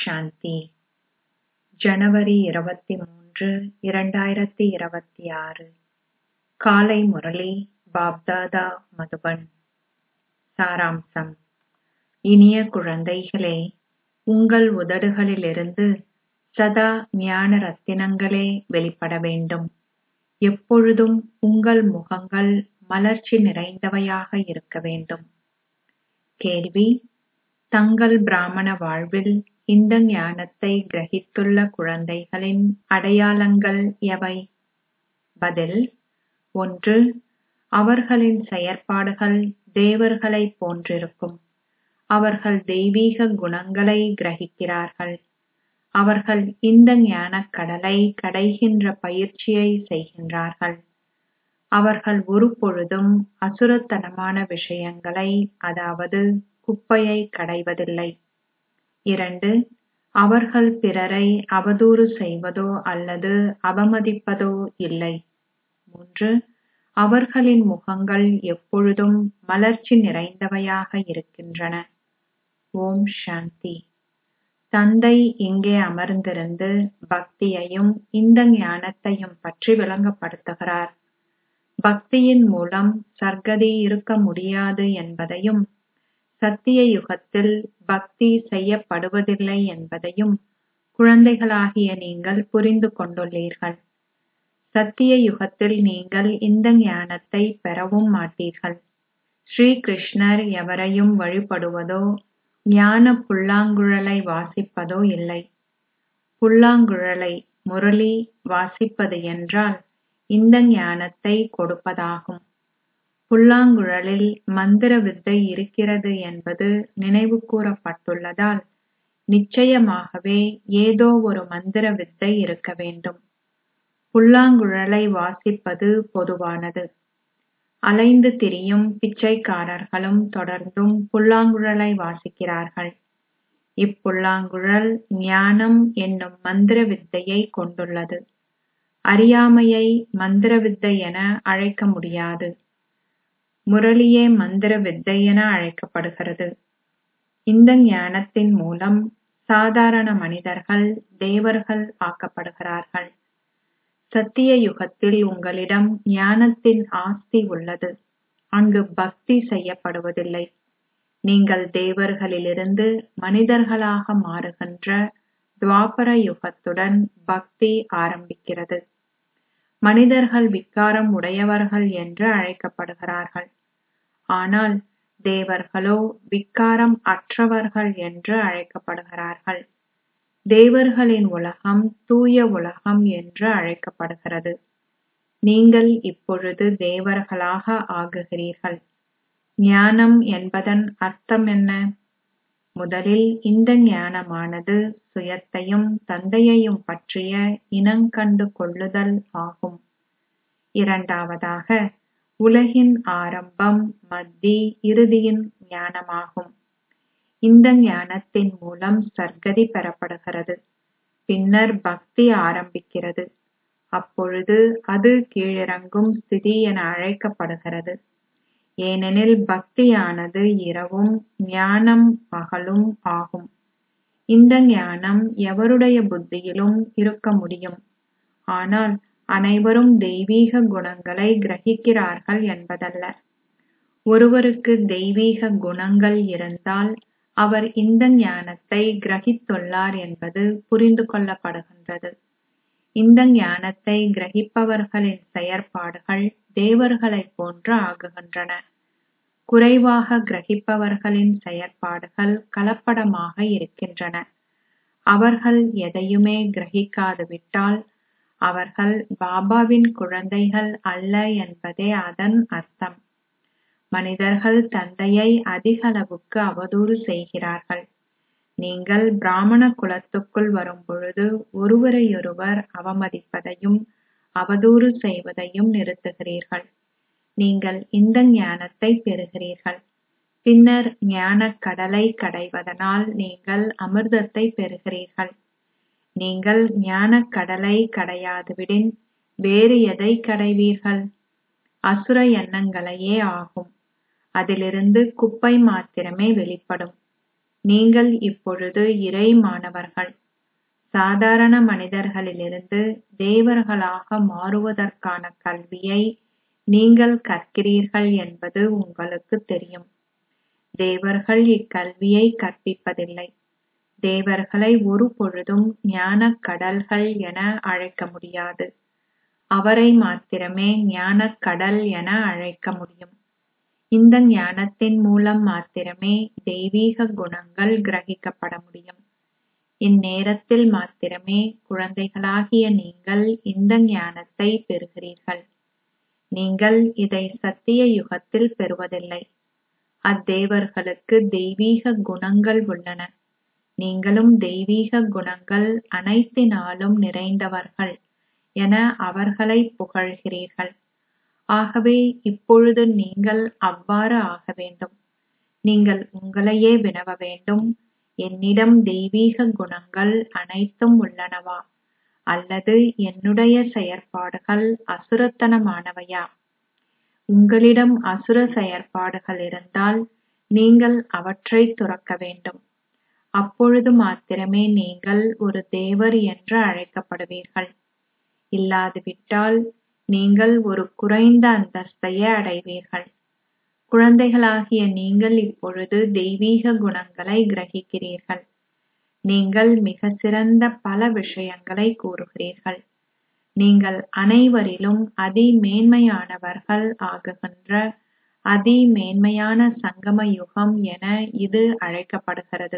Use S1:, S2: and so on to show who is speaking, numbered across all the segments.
S1: சாந்தி ஜனவரி இருபத்தி மூன்று இரண்டாயிரத்தி இருபத்தி ஆறு காலை முரளி பாப்தாதா மதுபன் சாராம்சம் இனிய குழந்தைகளே உங்கள் உதடுகளிலிருந்து சதா ஞான ரத்தினங்களே வெளிப்பட வேண்டும் எப்பொழுதும் உங்கள் முகங்கள் மலர்ச்சி நிறைந்தவையாக இருக்க வேண்டும் கேள்வி தங்கள் பிராமண வாழ்வில் இந்த ஞானத்தை கிரகித்துள்ள குழந்தைகளின் அடையாளங்கள் எவை பதில் ஒன்று அவர்களின் செயற்பாடுகள் தேவர்களைப் போன்றிருக்கும் அவர்கள் தெய்வீக குணங்களை கிரகிக்கிறார்கள் அவர்கள் இந்த ஞானக் கடலை கடைகின்ற பயிற்சியை செய்கின்றார்கள் அவர்கள் ஒருபொழுதும் அசுரத்தனமான விஷயங்களை அதாவது குப்பையை கடைவதில்லை இரண்டு அவர்கள் பிறரை அவதூறு செய்வதோ அல்லது அவமதிப்பதோ இல்லை மூன்று அவர்களின் முகங்கள் எப்பொழுதும் மலர்ச்சி நிறைந்தவையாக இருக்கின்றன ஓம் சாந்தி தந்தை இங்கே அமர்ந்திருந்து பக்தியையும் இந்த ஞானத்தையும் பற்றி விளங்கப்படுத்துகிறார் பக்தியின் மூலம் சர்க்கதி இருக்க முடியாது என்பதையும் சத்திய யுகத்தில் பக்தி செய்யப்படுவதில்லை என்பதையும் குழந்தைகளாகிய நீங்கள் புரிந்து கொண்டுள்ளீர்கள் சத்திய யுகத்தில் நீங்கள் இந்த ஞானத்தை பெறவும் மாட்டீர்கள் ஸ்ரீ கிருஷ்ணர் எவரையும் வழிபடுவதோ ஞான புல்லாங்குழலை வாசிப்பதோ இல்லை புல்லாங்குழலை முரளி வாசிப்பது என்றால் இந்த ஞானத்தை கொடுப்பதாகும் புல்லாங்குழலில் மந்திர வித்தை இருக்கிறது என்பது நினைவு கூறப்பட்டுள்ளதால் நிச்சயமாகவே ஏதோ ஒரு மந்திர வித்தை இருக்க வேண்டும் புல்லாங்குழலை வாசிப்பது பொதுவானது அலைந்து திரியும் பிச்சைக்காரர்களும் தொடர்ந்தும் புல்லாங்குழலை வாசிக்கிறார்கள் இப்புல்லாங்குழல் ஞானம் என்னும் மந்திர வித்தையை கொண்டுள்ளது அறியாமையை மந்திர வித்தை என அழைக்க முடியாது முரளியே மந்திர வித்தை என அழைக்கப்படுகிறது இந்த ஞானத்தின் மூலம் சாதாரண மனிதர்கள் தேவர்கள் ஆக்கப்படுகிறார்கள் சத்திய யுகத்தில் உங்களிடம் ஞானத்தின் ஆஸ்தி உள்ளது அங்கு பக்தி செய்யப்படுவதில்லை நீங்கள் தேவர்களிலிருந்து மனிதர்களாக மாறுகின்ற துவாபர யுகத்துடன் பக்தி ஆரம்பிக்கிறது மனிதர்கள் விக்காரம் உடையவர்கள் என்று அழைக்கப்படுகிறார்கள் ஆனால் தேவர்களோ விக்காரம் அற்றவர்கள் என்று அழைக்கப்படுகிறார்கள் தேவர்களின் உலகம் தூய உலகம் என்று அழைக்கப்படுகிறது நீங்கள் இப்பொழுது தேவர்களாக ஆகுகிறீர்கள் ஞானம் என்பதன் அர்த்தம் என்ன முதலில் இந்த ஞானமானது சுயத்தையும் தந்தையையும் பற்றிய இனங்கண்டு கொள்ளுதல் ஆகும் இரண்டாவதாக உலகின் ஆரம்பம் மத்தி இறுதியின் ஞானமாகும் இந்த ஞானத்தின் மூலம் சர்க்கதி பெறப்படுகிறது பின்னர் பக்தி ஆரம்பிக்கிறது அப்பொழுது அது கீழிறங்கும் ஸ்திதி என அழைக்கப்படுகிறது ஏனெனில் பக்தியானது இரவும் ஞானம் பகலும் ஆகும் இந்த ஞானம் எவருடைய புத்தியிலும் இருக்க முடியும் ஆனால் அனைவரும் தெய்வீக குணங்களை கிரகிக்கிறார்கள் என்பதல்ல ஒருவருக்கு தெய்வீக குணங்கள் இருந்தால் அவர் இந்த ஞானத்தை கிரகித்துள்ளார் என்பது புரிந்து கொள்ளப்படுகின்றது இந்த ஞானத்தை கிரகிப்பவர்களின் செயற்பாடுகள் தேவர்களைப் போன்று ஆகுகின்றன குறைவாக கிரகிப்பவர்களின் செயற்பாடுகள் கலப்படமாக இருக்கின்றன அவர்கள் எதையுமே கிரகிக்காது விட்டால் அவர்கள் பாபாவின் குழந்தைகள் அல்ல என்பதே அதன் அர்த்தம் மனிதர்கள் தந்தையை அதிகளவுக்கு அவதூறு செய்கிறார்கள் நீங்கள் பிராமண குலத்துக்குள் வரும்பொழுது ஒருவரையொருவர் அவமதிப்பதையும் அவதூறு செய்வதையும் நிறுத்துகிறீர்கள் நீங்கள் இந்த ஞானத்தை பெறுகிறீர்கள் பின்னர் ஞானக் கடலை கடைவதனால் நீங்கள் அமிர்தத்தை பெறுகிறீர்கள் நீங்கள் ஞானக் கடலை கடையாதுவிடின் வேறு எதை கடைவீர்கள் அசுர எண்ணங்களையே ஆகும் அதிலிருந்து குப்பை மாத்திரமே வெளிப்படும் நீங்கள் இப்பொழுது இறை மாணவர்கள் சாதாரண மனிதர்களிலிருந்து தேவர்களாக மாறுவதற்கான கல்வியை நீங்கள் கற்கிறீர்கள் என்பது உங்களுக்கு தெரியும் தேவர்கள் இக்கல்வியை கற்பிப்பதில்லை தேவர்களை ஒரு பொழுதும் ஞானக் கடல்கள் என அழைக்க முடியாது அவரை மாத்திரமே ஞானக் கடல் என அழைக்க முடியும் இந்த ஞானத்தின் மூலம் மாத்திரமே தெய்வீக குணங்கள் கிரகிக்கப்பட முடியும் இந்நேரத்தில் மாத்திரமே குழந்தைகளாகிய நீங்கள் இந்த ஞானத்தை பெறுகிறீர்கள் நீங்கள் இதை சத்திய யுகத்தில் பெறுவதில்லை அத்தேவர்களுக்கு தெய்வீக குணங்கள் உள்ளன நீங்களும் தெய்வீக குணங்கள் அனைத்தினாலும் நிறைந்தவர்கள் என அவர்களை புகழ்கிறீர்கள் ஆகவே இப்பொழுது நீங்கள் அவ்வாறு ஆக வேண்டும் நீங்கள் உங்களையே வினவ வேண்டும் என்னிடம் தெய்வீக குணங்கள் அனைத்தும் உள்ளனவா அல்லது என்னுடைய செயற்பாடுகள் அசுரத்தனமானவையா உங்களிடம் அசுர செயற்பாடுகள் இருந்தால் நீங்கள் அவற்றை துறக்க வேண்டும் அப்பொழுது மாத்திரமே நீங்கள் ஒரு தேவர் என்று அழைக்கப்படுவீர்கள் இல்லாதுவிட்டால் நீங்கள் ஒரு குறைந்த அந்தஸ்தையே அடைவீர்கள் குழந்தைகளாகிய நீங்கள் இப்பொழுது தெய்வீக குணங்களை கிரகிக்கிறீர்கள் நீங்கள் மிக சிறந்த பல விஷயங்களை கூறுகிறீர்கள் நீங்கள் அனைவரிலும் அதி மேன்மையானவர்கள் ஆகுகின்ற அதி மேன்மையான சங்கம யுகம் என இது அழைக்கப்படுகிறது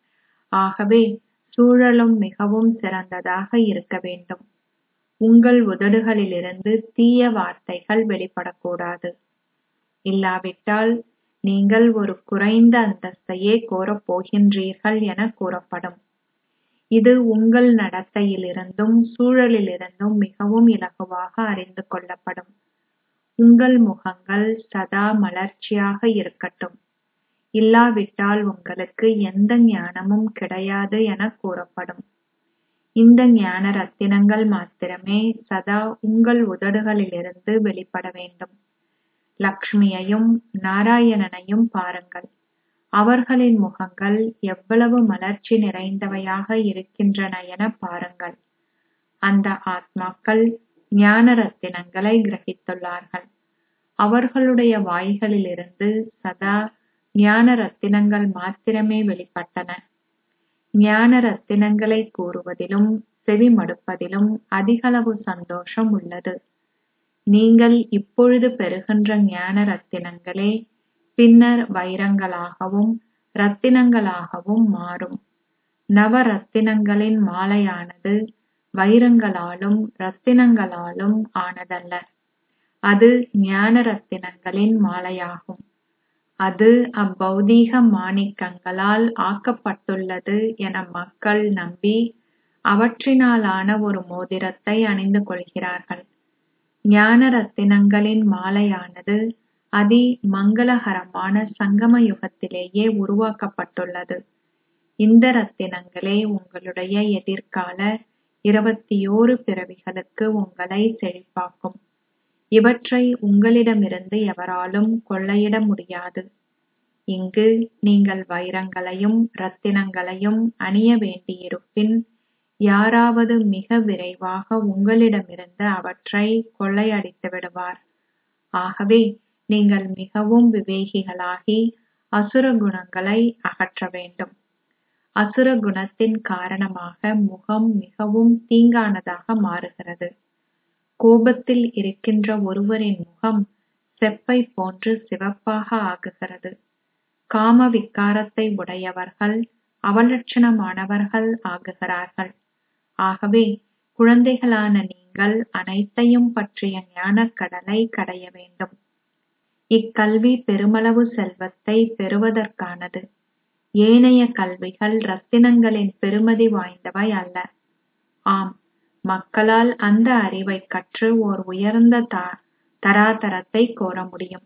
S1: ஆகவே சூழலும் மிகவும் சிறந்ததாக இருக்க வேண்டும் உங்கள் உதடுகளிலிருந்து தீய வார்த்தைகள் வெளிப்படக்கூடாது இல்லாவிட்டால் நீங்கள் ஒரு குறைந்த அந்தஸ்தையே கோரப் போகின்றீர்கள் என கூறப்படும் இது உங்கள் நடத்தையிலிருந்தும் சூழலிலிருந்தும் மிகவும் இலகுவாக அறிந்து கொள்ளப்படும் உங்கள் முகங்கள் சதா மலர்ச்சியாக இருக்கட்டும் இல்லாவிட்டால் உங்களுக்கு எந்த ஞானமும் கிடையாது என கூறப்படும் இந்த ஞான ரத்தினங்கள் மாத்திரமே சதா உங்கள் உதடுகளிலிருந்து வெளிப்பட வேண்டும் லக்ஷ்மியையும் நாராயணனையும் பாருங்கள் அவர்களின் முகங்கள் எவ்வளவு மலர்ச்சி நிறைந்தவையாக இருக்கின்றன என பாருங்கள் அந்த ஆத்மாக்கள் ஞான ரத்தினங்களை கிரகித்துள்ளார்கள் அவர்களுடைய வாய்களிலிருந்து சதா ஞான ரத்தினங்கள் மாத்திரமே வெளிப்பட்டன ஞான ரத்தினங்களை கூறுவதிலும் செவிமடுப்பதிலும் அதிகளவு சந்தோஷம் உள்ளது நீங்கள் இப்பொழுது பெறுகின்ற ஞான ரத்தினங்களே பின்னர் வைரங்களாகவும் ரத்தினங்களாகவும் மாறும் நவரத்தினங்களின் மாலையானது வைரங்களாலும் ரத்தினங்களாலும் ஆனதல்ல அது ஞான ரத்தினங்களின் மாலையாகும் அது அப்பௌதீக மாணிக்கங்களால் ஆக்கப்பட்டுள்ளது என மக்கள் நம்பி அவற்றினாலான ஒரு மோதிரத்தை அணிந்து கொள்கிறார்கள் ஞான ரத்தினங்களின் மாலையானது அதி மங்களகரமான சங்கம யுகத்திலேயே உருவாக்கப்பட்டுள்ளது இந்த ரத்தினங்களே உங்களுடைய எதிர்கால இருபத்தியோரு பிறவிகளுக்கு உங்களை செழிப்பாக்கும் இவற்றை உங்களிடமிருந்து எவராலும் கொள்ளையிட முடியாது இங்கு நீங்கள் வைரங்களையும் ரத்தினங்களையும் அணிய வேண்டியிருப்பின் யாராவது மிக விரைவாக உங்களிடமிருந்து அவற்றை கொள்ளையடித்து விடுவார் ஆகவே நீங்கள் மிகவும் விவேகிகளாகி அசுர குணங்களை அகற்ற வேண்டும் அசுர குணத்தின் காரணமாக முகம் மிகவும் தீங்கானதாக மாறுகிறது கோபத்தில் இருக்கின்ற ஒருவரின் முகம் செப்பை போன்று சிவப்பாக ஆகுகிறது காம விக்காரத்தை உடையவர்கள் அவலட்சணமானவர்கள் ஆகுகிறார்கள் ஆகவே குழந்தைகளான நீங்கள் அனைத்தையும் பற்றிய ஞானக் கடலை கடைய வேண்டும் இக்கல்வி பெருமளவு செல்வத்தை பெறுவதற்கானது ஏனைய கல்விகள் ரத்தினங்களின் பெறுமதி வாய்ந்தவை அல்ல ஆம் மக்களால் அந்த அறிவைக் கற்று ஓர் உயர்ந்த தராதரத்தை கோர முடியும்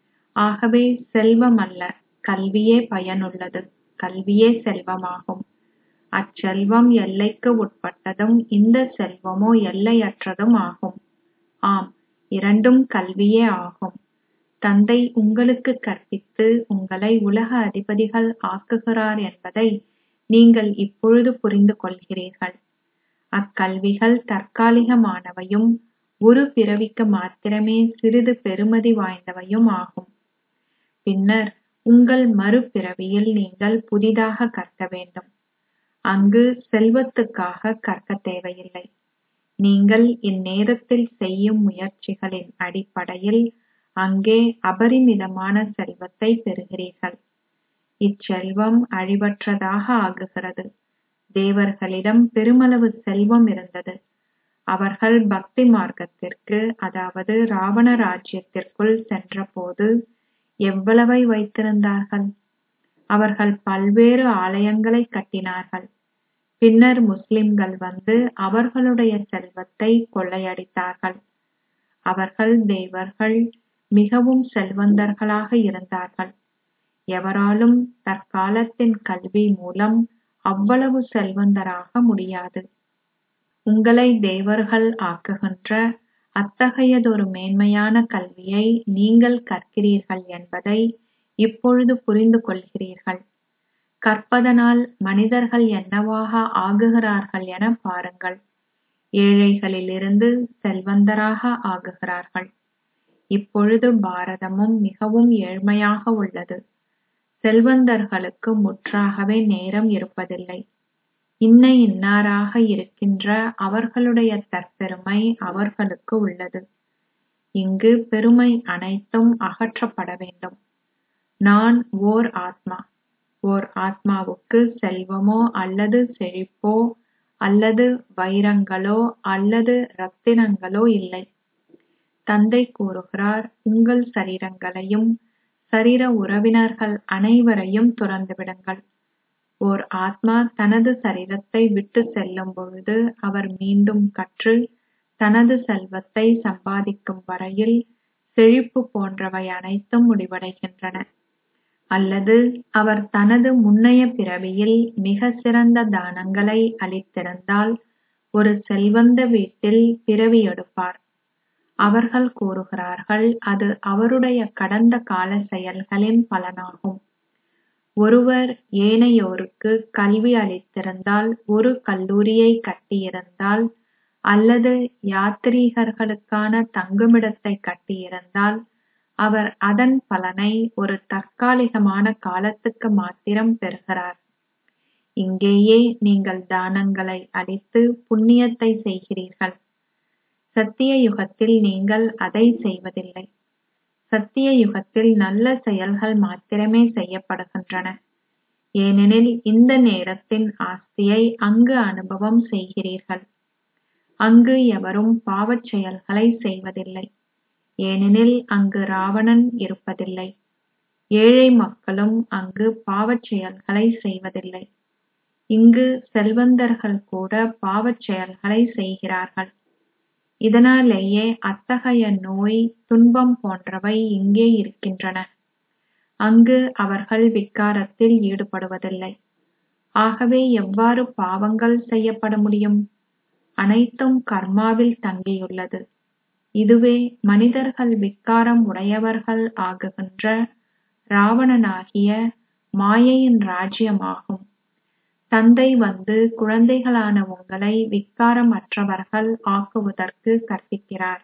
S1: ஆகவே செல்வம் அல்ல கல்வியே பயனுள்ளது கல்வியே செல்வமாகும் அச்செல்வம் எல்லைக்கு உட்பட்டதும் இந்த செல்வமோ எல்லையற்றதும் ஆகும் ஆம் இரண்டும் கல்வியே ஆகும் தந்தை உங்களுக்கு கற்பித்து உங்களை உலக அதிபதிகள் ஆக்குகிறார் என்பதை நீங்கள் இப்பொழுது புரிந்து கொள்கிறீர்கள் அக்கல்விகள் தற்காலிகமானவையும் ஒரு பிறவிக்கு மாத்திரமே சிறிது பெறுமதி வாய்ந்தவையும் ஆகும் பின்னர் உங்கள் மறுபிறவியில் நீங்கள் புதிதாக கற்க வேண்டும் அங்கு செல்வத்துக்காக கற்க தேவையில்லை நீங்கள் இந்நேரத்தில் செய்யும் முயற்சிகளின் அடிப்படையில் அங்கே அபரிமிதமான செல்வத்தை பெறுகிறீர்கள் இச்செல்வம் அழிவற்றதாக ஆகுகிறது தேவர்களிடம் பெருமளவு செல்வம் இருந்தது அவர்கள் பக்தி மார்க்கத்திற்கு அதாவது ராவண ராஜ்யத்திற்குள் சென்றபோது எவ்வளவை வைத்திருந்தார்கள் அவர்கள் பல்வேறு ஆலயங்களை கட்டினார்கள் பின்னர் முஸ்லிம்கள் வந்து அவர்களுடைய செல்வத்தை கொள்ளையடித்தார்கள் அவர்கள் தேவர்கள் மிகவும் செல்வந்தர்களாக இருந்தார்கள் எவராலும் தற்காலத்தின் கல்வி மூலம் அவ்வளவு செல்வந்தராக முடியாது உங்களை தேவர்கள் ஆக்குகின்ற அத்தகையதொரு மேன்மையான கல்வியை நீங்கள் கற்கிறீர்கள் என்பதை இப்பொழுது புரிந்து கொள்கிறீர்கள் கற்பதனால் மனிதர்கள் என்னவாக ஆகுகிறார்கள் என பாருங்கள் ஏழைகளிலிருந்து செல்வந்தராக ஆகுகிறார்கள் இப்பொழுது பாரதமும் மிகவும் ஏழ்மையாக உள்ளது செல்வந்தர்களுக்கு முற்றாகவே நேரம் இருப்பதில்லை இன்ன இன்னாராக இருக்கின்ற அவர்களுடைய தற்பெருமை அவர்களுக்கு உள்ளது இங்கு பெருமை அனைத்தும் அகற்றப்பட வேண்டும் நான் ஓர் ஆத்மா ஓர் ஆத்மாவுக்கு செல்வமோ அல்லது செழிப்போ அல்லது வைரங்களோ அல்லது ரத்தினங்களோ இல்லை தந்தை கூறுகிறார் உங்கள் சரீரங்களையும் சரீர உறவினர்கள் அனைவரையும் துறந்து விடுங்கள் ஓர் ஆத்மா தனது சரீரத்தை விட்டு செல்லும் பொழுது அவர் மீண்டும் கற்று தனது செல்வத்தை சம்பாதிக்கும் வரையில் செழிப்பு போன்றவை அனைத்தும் முடிவடைகின்றன அல்லது அவர் தனது முன்னைய பிறவியில் மிக சிறந்த தானங்களை அளித்திருந்தால் ஒரு செல்வந்த வீட்டில் பிறவி எடுப்பார் அவர்கள் கூறுகிறார்கள் அது அவருடைய கடந்த கால செயல்களின் பலனாகும் ஒருவர் ஏனையோருக்கு கல்வி அளித்திருந்தால் ஒரு கல்லூரியை கட்டியிருந்தால் அல்லது யாத்ரீகர்களுக்கான தங்குமிடத்தை கட்டியிருந்தால் அவர் அதன் பலனை ஒரு தற்காலிகமான காலத்துக்கு மாத்திரம் பெறுகிறார் இங்கேயே நீங்கள் தானங்களை அளித்து புண்ணியத்தை செய்கிறீர்கள் சத்திய யுகத்தில் நீங்கள் அதை செய்வதில்லை சத்திய யுகத்தில் நல்ல செயல்கள் மாத்திரமே செய்யப்படுகின்றன ஏனெனில் இந்த நேரத்தின் ஆஸ்தியை அங்கு அனுபவம் செய்கிறீர்கள் அங்கு எவரும் பாவச் செயல்களை செய்வதில்லை ஏனெனில் அங்கு ராவணன் இருப்பதில்லை ஏழை மக்களும் அங்கு பாவச் செயல்களை செய்வதில்லை இங்கு செல்வந்தர்கள் கூட பாவச் செயல்களை செய்கிறார்கள் இதனாலேயே அத்தகைய நோய் துன்பம் போன்றவை இங்கே இருக்கின்றன அங்கு அவர்கள் விக்காரத்தில் ஈடுபடுவதில்லை ஆகவே எவ்வாறு பாவங்கள் செய்யப்பட முடியும் அனைத்தும் கர்மாவில் தங்கியுள்ளது இதுவே மனிதர்கள் விக்காரம் உடையவர்கள் ஆகுகின்ற ராவணனாகிய மாயையின் ராஜ்யமாகும் தந்தை வந்து குழந்தைகளான உங்களை விக்காரம் அற்றவர்கள் ஆக்குவதற்கு கற்பிக்கிறார்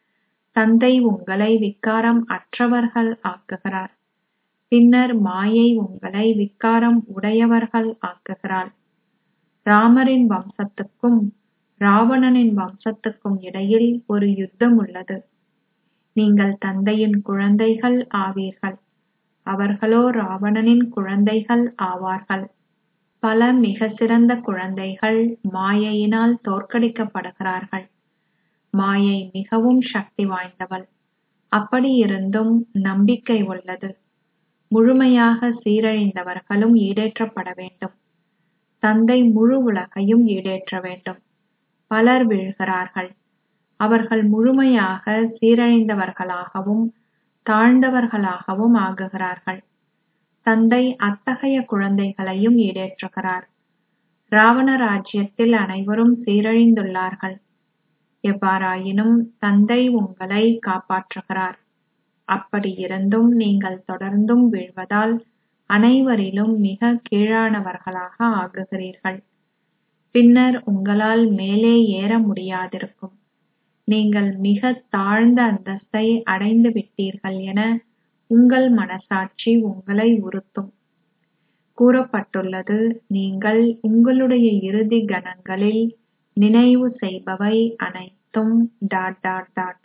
S1: தந்தை உங்களை விக்காரம் அற்றவர்கள் ஆக்குகிறார் பின்னர் மாயை உங்களை விக்காரம் உடையவர்கள் ஆக்குகிறாள் ராமரின் வம்சத்துக்கும் ராவணனின் வம்சத்துக்கும் இடையில் ஒரு யுத்தம் உள்ளது நீங்கள் தந்தையின் குழந்தைகள் ஆவீர்கள் அவர்களோ ராவணனின் குழந்தைகள் ஆவார்கள் பல மிக சிறந்த குழந்தைகள் மாயையினால் தோற்கடிக்கப்படுகிறார்கள் மாயை மிகவும் சக்தி வாய்ந்தவள் அப்படி இருந்தும் நம்பிக்கை உள்ளது முழுமையாக சீரழிந்தவர்களும் ஈடேற்றப்பட வேண்டும் தந்தை முழு உலகையும் ஈடேற்ற வேண்டும் பலர் வீழ்கிறார்கள் அவர்கள் முழுமையாக சீரழிந்தவர்களாகவும் தாழ்ந்தவர்களாகவும் ஆகுகிறார்கள் தந்தை அத்தகைய குழந்தைகளையும் ஈடேற்றுகிறார் ராவண ராஜ்யத்தில் அனைவரும் சீரழிந்துள்ளார்கள் எவ்வாறாயினும் தந்தை உங்களை காப்பாற்றுகிறார் அப்படியிருந்தும் நீங்கள் தொடர்ந்தும் வீழ்வதால் அனைவரிலும் மிக கீழானவர்களாக ஆகுகிறீர்கள் பின்னர் உங்களால் மேலே ஏற முடியாதிருக்கும் நீங்கள் மிகத் தாழ்ந்த அந்தஸ்தை அடைந்து விட்டீர்கள் என உங்கள் மனசாட்சி உங்களை உறுத்தும் கூறப்பட்டுள்ளது நீங்கள் உங்களுடைய இறுதி கணங்களில் நினைவு செய்பவை அனைத்தும் டாட் டாட் டாட்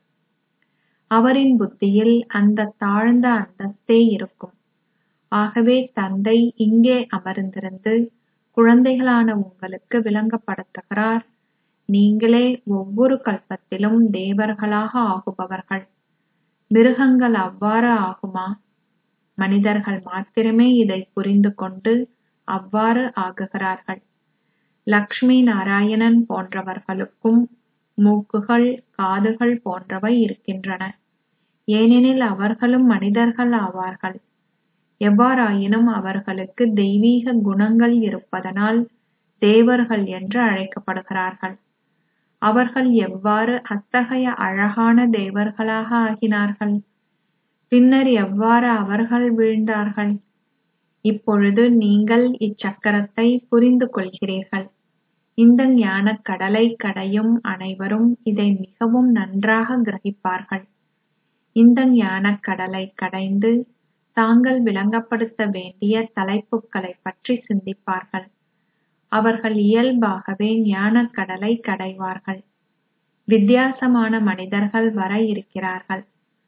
S1: அவரின் புத்தியில் அந்த தாழ்ந்த அந்தஸ்தே இருக்கும் ஆகவே தந்தை இங்கே அமர்ந்திருந்து குழந்தைகளான உங்களுக்கு விளங்கப்படுத்துகிறார் நீங்களே ஒவ்வொரு கல்பத்திலும் தேவர்களாக ஆகுபவர்கள் மிருகங்கள் அவ்வாறு ஆகுமா மனிதர்கள் மாத்திரமே இதை புரிந்து கொண்டு அவ்வாறு ஆகுகிறார்கள் லக்ஷ்மி நாராயணன் போன்றவர்களுக்கும் மூக்குகள் காதுகள் போன்றவை இருக்கின்றன ஏனெனில் அவர்களும் மனிதர்கள் ஆவார்கள் எவ்வாறாயினும் அவர்களுக்கு தெய்வீக குணங்கள் இருப்பதனால் தேவர்கள் என்று அழைக்கப்படுகிறார்கள் அவர்கள் எவ்வாறு அத்தகைய அழகான தேவர்களாக ஆகினார்கள் பின்னர் எவ்வாறு அவர்கள் வீழ்ந்தார்கள் இப்பொழுது நீங்கள் இச்சக்கரத்தை புரிந்து கொள்கிறீர்கள் இந்த ஞானக் கடலை கடையும் அனைவரும் இதை மிகவும் நன்றாக கிரகிப்பார்கள் இந்த ஞானக் கடலை கடைந்து தாங்கள் விளங்கப்படுத்த வேண்டிய தலைப்புகளை பற்றி சிந்திப்பார்கள் அவர்கள் இயல்பாகவே ஞானக் கடலை கடைவார்கள் வித்தியாசமான மனிதர்கள் வர இருக்கிறார்கள்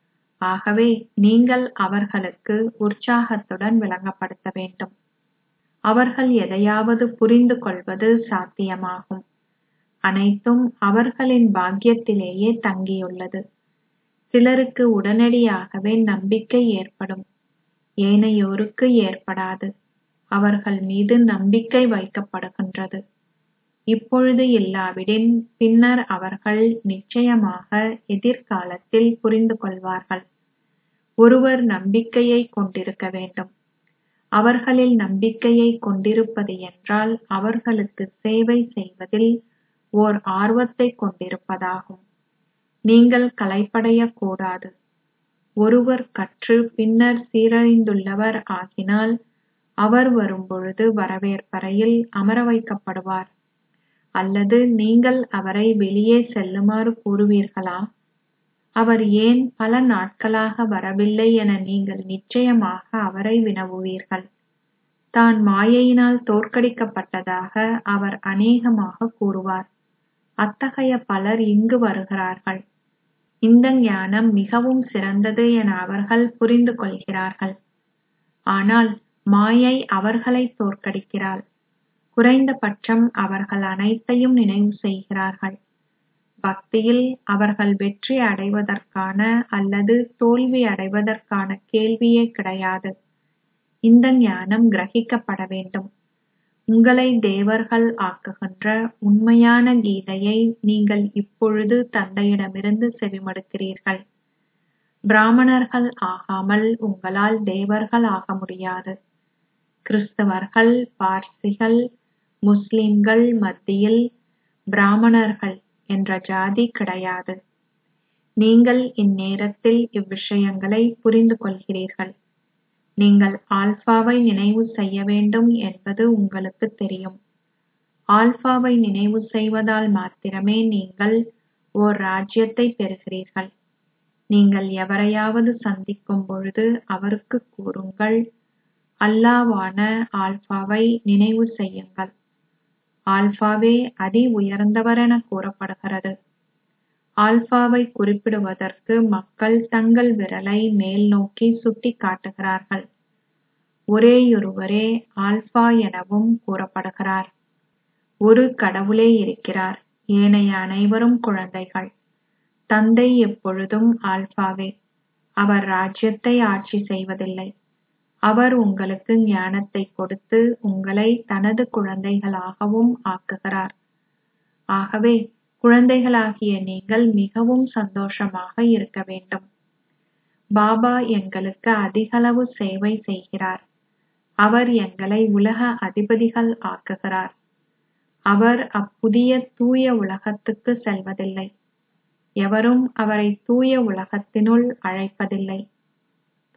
S1: ஆகவே நீங்கள் அவர்களுக்கு உற்சாகத்துடன் விளங்கப்படுத்த வேண்டும் அவர்கள் எதையாவது புரிந்து கொள்வது சாத்தியமாகும் அனைத்தும் அவர்களின் பாக்கியத்திலேயே தங்கியுள்ளது சிலருக்கு உடனடியாகவே நம்பிக்கை ஏற்படும் ஏனையோருக்கு ஏற்படாது அவர்கள் மீது நம்பிக்கை வைக்கப்படுகின்றது இப்பொழுது இல்லாவிடின் பின்னர் அவர்கள் நிச்சயமாக எதிர்காலத்தில் புரிந்து கொள்வார்கள் ஒருவர் நம்பிக்கையை கொண்டிருக்க வேண்டும் அவர்களில் நம்பிக்கையை கொண்டிருப்பது என்றால் அவர்களுக்கு சேவை செய்வதில் ஓர் ஆர்வத்தை கொண்டிருப்பதாகும் நீங்கள் களைப்படையக் கூடாது ஒருவர் கற்று பின்னர் சீரழிந்துள்ளவர் ஆகினால் அவர் வரும்பொழுது வரவேற்பறையில் அமர வைக்கப்படுவார் அல்லது நீங்கள் அவரை வெளியே செல்லுமாறு கூறுவீர்களா அவர் ஏன் பல நாட்களாக வரவில்லை என நீங்கள் நிச்சயமாக அவரை வினவுவீர்கள் தான் மாயையினால் தோற்கடிக்கப்பட்டதாக அவர் அநேகமாக கூறுவார் அத்தகைய பலர் இங்கு வருகிறார்கள் இந்த ஞானம் மிகவும் சிறந்தது என அவர்கள் புரிந்து கொள்கிறார்கள் ஆனால் மாயை அவர்களை தோற்கடிக்கிறாள் குறைந்தபட்சம் அவர்கள் அனைத்தையும் நினைவு செய்கிறார்கள் பக்தியில் அவர்கள் வெற்றி அடைவதற்கான அல்லது தோல்வி அடைவதற்கான கேள்வியே கிடையாது இந்த ஞானம் கிரகிக்கப்பட வேண்டும் உங்களை தேவர்கள் ஆக்குகின்ற உண்மையான கீதையை நீங்கள் இப்பொழுது தந்தையிடமிருந்து செவிமடுக்கிறீர்கள் பிராமணர்கள் ஆகாமல் உங்களால் தேவர்கள் ஆக முடியாது கிறிஸ்தவர்கள் பார்சிகள் முஸ்லிம்கள் மத்தியில் பிராமணர்கள் என்ற ஜாதி கிடையாது நீங்கள் இந்நேரத்தில் இவ்விஷயங்களை புரிந்து கொள்கிறீர்கள் நீங்கள் ஆல்பாவை நினைவு செய்ய வேண்டும் என்பது உங்களுக்கு தெரியும் ஆல்பாவை நினைவு செய்வதால் மாத்திரமே நீங்கள் ஓர் ராஜ்யத்தை பெறுகிறீர்கள் நீங்கள் எவரையாவது சந்திக்கும் பொழுது அவருக்கு கூறுங்கள் அல்லாவான ஆல்பாவை நினைவு செய்யுங்கள் ஆல்பாவே அதி உயர்ந்தவரென கூறப்படுகிறது ஆல்பாவை குறிப்பிடுவதற்கு மக்கள் தங்கள் விரலை மேல் நோக்கி சுட்டிக் காட்டுகிறார்கள் ஒரேயொருவரே ஆல்பா எனவும் கூறப்படுகிறார் ஒரு கடவுளே இருக்கிறார் ஏனைய அனைவரும் குழந்தைகள் தந்தை எப்பொழுதும் ஆல்பாவே அவர் ராஜ்யத்தை ஆட்சி செய்வதில்லை அவர் உங்களுக்கு ஞானத்தை கொடுத்து உங்களை தனது குழந்தைகளாகவும் ஆக்குகிறார் ஆகவே குழந்தைகளாகிய நீங்கள் மிகவும் சந்தோஷமாக இருக்க வேண்டும் பாபா எங்களுக்கு அதிகளவு சேவை செய்கிறார் அவர் எங்களை உலக அதிபதிகள் ஆக்குகிறார் அவர் அப்புதிய தூய உலகத்துக்கு செல்வதில்லை எவரும் அவரை தூய உலகத்தினுள் அழைப்பதில்லை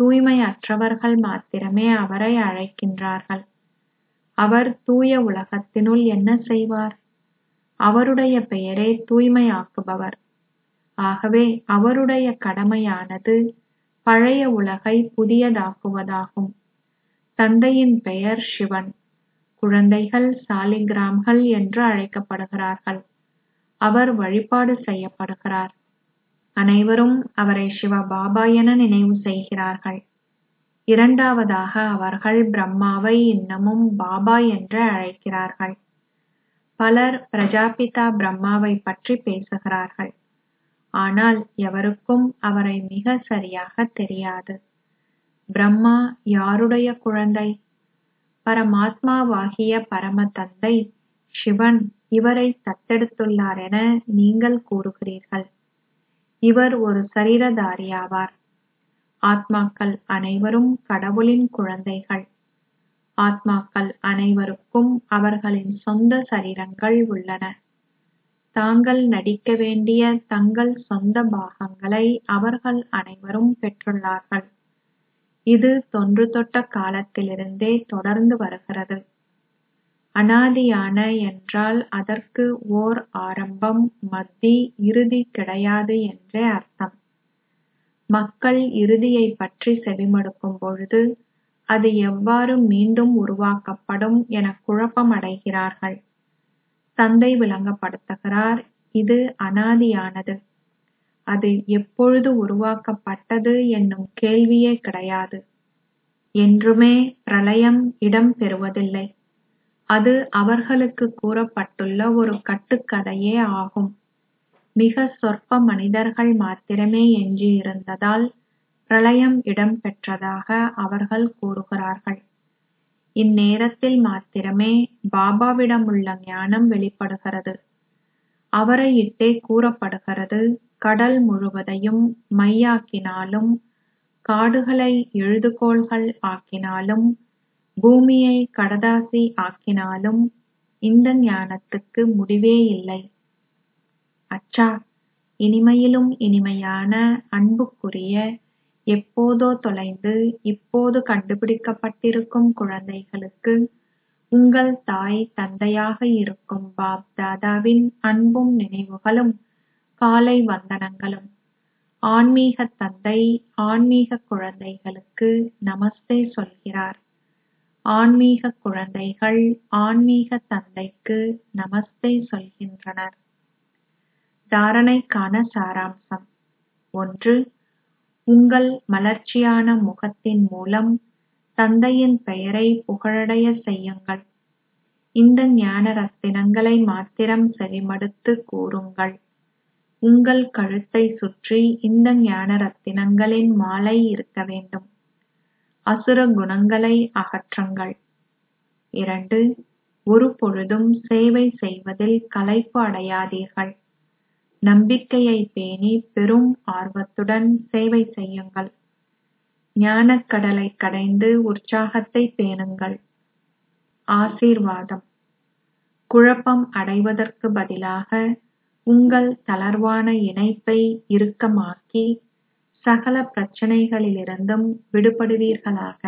S1: தூய்மையற்றவர்கள் மாத்திரமே அவரை அழைக்கின்றார்கள் அவர் தூய உலகத்தினுள் என்ன செய்வார் அவருடைய பெயரே தூய்மையாக்குபவர் ஆகவே அவருடைய கடமையானது பழைய உலகை புதியதாக்குவதாகும் தந்தையின் பெயர் சிவன் குழந்தைகள் சாலிகிராம்கள் என்று அழைக்கப்படுகிறார்கள் அவர் வழிபாடு செய்யப்படுகிறார் அனைவரும் அவரை சிவபாபா என நினைவு செய்கிறார்கள் இரண்டாவதாக அவர்கள் பிரம்மாவை இன்னமும் பாபா என்று அழைக்கிறார்கள் பலர் பிரஜாபிதா பிரம்மாவை பற்றி பேசுகிறார்கள் ஆனால் எவருக்கும் அவரை மிக சரியாக தெரியாது பிரம்மா யாருடைய குழந்தை பரமாத்மாவாகிய பரம தந்தை சிவன் இவரை தத்தெடுத்துள்ளார் என நீங்கள் கூறுகிறீர்கள் இவர் ஒரு சரீரதாரியாவார் ஆத்மாக்கள் அனைவரும் கடவுளின் குழந்தைகள் ஆத்மாக்கள் அனைவருக்கும் அவர்களின் சொந்த சரீரங்கள் உள்ளன தாங்கள் நடிக்க வேண்டிய தங்கள் சொந்த பாகங்களை அவர்கள் அனைவரும் பெற்றுள்ளார்கள் இது தொன்று தொட்ட காலத்திலிருந்தே தொடர்ந்து வருகிறது அனாதியான என்றால் அதற்கு ஓர் ஆரம்பம் மத்தி இறுதி கிடையாது என்றே அர்த்தம் மக்கள் இறுதியை பற்றி செவிமடுக்கும் பொழுது அது எவ்வாறு மீண்டும் உருவாக்கப்படும் என குழப்பமடைகிறார்கள் தந்தை விளங்கப்படுத்துகிறார் இது அனாதியானது அது எப்பொழுது உருவாக்கப்பட்டது என்னும் கேள்வியே கிடையாது என்றுமே பிரளயம் இடம் பெறுவதில்லை அது அவர்களுக்கு கூறப்பட்டுள்ள ஒரு கட்டுக்கதையே ஆகும் மிக சொற்ப மனிதர்கள் மாத்திரமே எஞ்சியிருந்ததால் பிரளயம் இடம் பெற்றதாக அவர்கள் கூறுகிறார்கள் இந்நேரத்தில் மாத்திரமே பாபாவிடமுள்ள ஞானம் வெளிப்படுகிறது அவரை இட்டே கூறப்படுகிறது கடல் முழுவதையும் மையாக்கினாலும் காடுகளை எழுதுகோள்கள் ஆக்கினாலும் பூமியை கடதாசி ஆக்கினாலும் இந்த ஞானத்துக்கு முடிவே இல்லை அச்சா இனிமையிலும் இனிமையான அன்புக்குரிய எப்போதோ தொலைந்து இப்போது கண்டுபிடிக்கப்பட்டிருக்கும் குழந்தைகளுக்கு உங்கள் தாய் தந்தையாக இருக்கும் பாப் தாதாவின் அன்பும் நினைவுகளும் காலை வந்தனங்களும் ஆன்மீக தந்தை ஆன்மீக குழந்தைகளுக்கு நமஸ்தே சொல்கிறார் ஆன்மீக குழந்தைகள் ஆன்மீக தந்தைக்கு நமஸ்தே சொல்கின்றனர் தாரணைக்கான சாராம்சம் ஒன்று உங்கள் மலர்ச்சியான முகத்தின் மூலம் தந்தையின் பெயரை புகழடைய செய்யுங்கள் இந்த ஞான ரத்தினங்களை மாத்திரம் செவிமடுத்து கூறுங்கள் உங்கள் கழுத்தை சுற்றி இந்த ஞான ரத்தினங்களின் மாலை இருக்க வேண்டும் அசுர குணங்களை அகற்றுங்கள் இரண்டு ஒரு பொழுதும் சேவை செய்வதில் களைப்பு அடையாதீர்கள் நம்பிக்கையை பேணி பெரும் ஆர்வத்துடன் சேவை செய்யுங்கள் ஞானக்கடலை கடைந்து உற்சாகத்தை பேணுங்கள் ஆசீர்வாதம் குழப்பம் அடைவதற்கு பதிலாக உங்கள் தளர்வான இணைப்பை இறுக்கமாக்கி சகல பிரச்சனைகளிலிருந்தும் விடுபடுவீர்களாக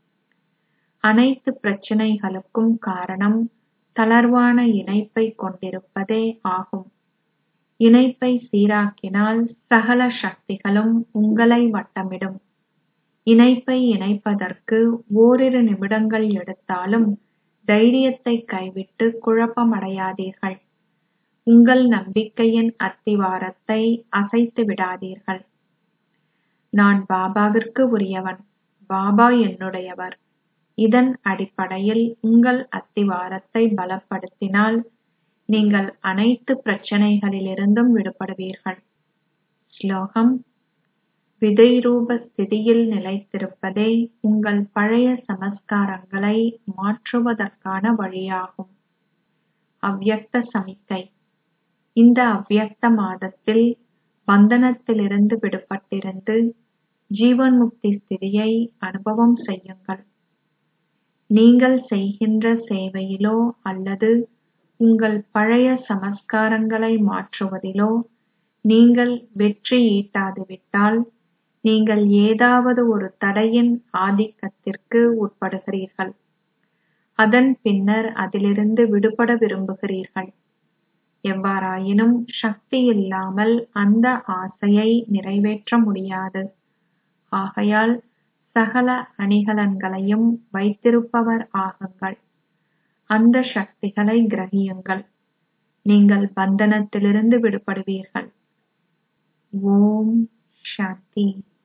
S1: அனைத்து பிரச்சனைகளுக்கும் காரணம் தளர்வான இணைப்பை கொண்டிருப்பதே ஆகும் இணைப்பை சீராக்கினால் சகல சக்திகளும் உங்களை வட்டமிடும் இணைப்பை இணைப்பதற்கு ஓரிரு நிமிடங்கள் எடுத்தாலும் தைரியத்தை கைவிட்டு குழப்பமடையாதீர்கள் உங்கள் நம்பிக்கையின் அத்திவாரத்தை அசைத்து விடாதீர்கள் நான் பாபாவிற்கு உரியவன் பாபா என்னுடையவர் இதன் அடிப்படையில் உங்கள் அத்திவாரத்தை பலப்படுத்தினால் நீங்கள் அனைத்து பிரச்சனைகளிலிருந்தும் விடுபடுவீர்கள் ஸ்லோகம் விதை ரூப ஸ்திதியில் நிலைத்திருப்பதே உங்கள் பழைய சமஸ்காரங்களை மாற்றுவதற்கான வழியாகும் அவ்யக்த சமிக்கை இந்த அவ்யக்த மாதத்தில் பந்தனத்திலிருந்து விடுபட்டிருந்து ஜீவன் முக்தி ஸ்திதியை அனுபவம் செய்யுங்கள் நீங்கள் செய்கின்ற சேவையிலோ அல்லது உங்கள் பழைய சமஸ்காரங்களை மாற்றுவதிலோ நீங்கள் வெற்றி ஈட்டாது விட்டால் நீங்கள் ஏதாவது ஒரு தடையின் ஆதிக்கத்திற்கு உட்படுகிறீர்கள் அதன் பின்னர் அதிலிருந்து விடுபட விரும்புகிறீர்கள் எவ்வாறாயினும் சக்தி இல்லாமல் அந்த ஆசையை நிறைவேற்ற முடியாது ஆகையால் சகல அணிகலன்களையும் வைத்திருப்பவர் ஆகுங்கள் அந்த சக்திகளை கிரகியுங்கள் நீங்கள் பந்தனத்திலிருந்து விடுபடுவீர்கள் ஓம் சாந்தி